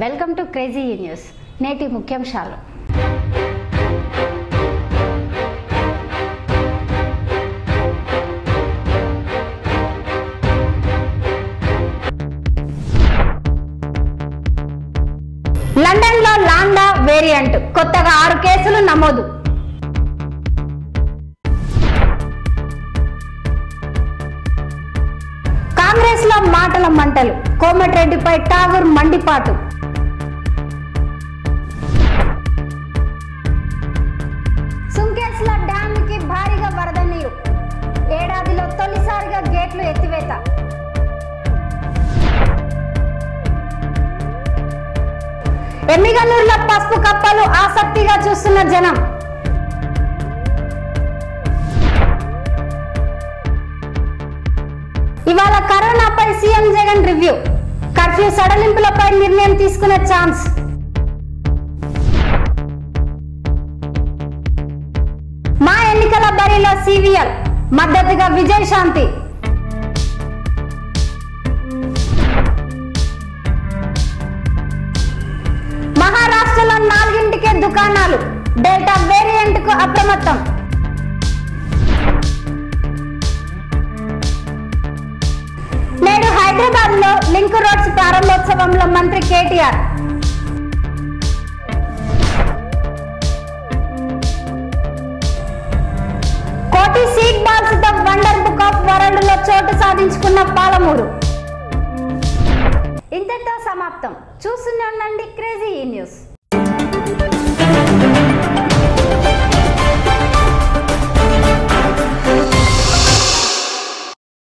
welcome to crazy news నేటి ముఖ్యాంశాలు లండన్లో లాండా వేరియంట్ కొత్తగా ఆరు కేసులు నమోదు కాంగ్రెస్ లో మాటల మంటలు కోమటిరెడ్డిపై ఠాగూర్ మండిపాటు సుంకేస్ల డ్యామ్ కి భారీగా వరద నీరు ఏడాదిలో తొలిసారిగా గేట్లు ఎత్తివేత ఎమ్మిగనూరులో పసుపు కప్పలు ఆసక్తిగా చూస్తున్న జనం ఇవాళ కరోనాపై సీఎం జగన్ రివ్యూ కర్ఫ్యూ సడలింపులపై నిర్ణయం తీసుకునే ఛాన్స్ మా ఎన్నికల బరిలో సివిఎల్ మద్దతుగా విజయ్ శాంతి మహారాష్ట్రలో నాలుగింటికే దుకాణాలు డెల్టా వేరియంట్ కు అప్రమత్తం నేడు హైదరాబాద్ లో లింక్ రోడ్స్ ప్రారంభోత్సవంలో మంత్రి కేటీఆర్ కోటి సీట్ బాల్స్ తో వండర్ బుక్ ఆఫ్ వరల్డ్ లో చోటు సాధించుకున్న పాలమూరు ఇంతటితో సమాప్తం చూస్తూనే ఉండండి క్రేజీ న్యూస్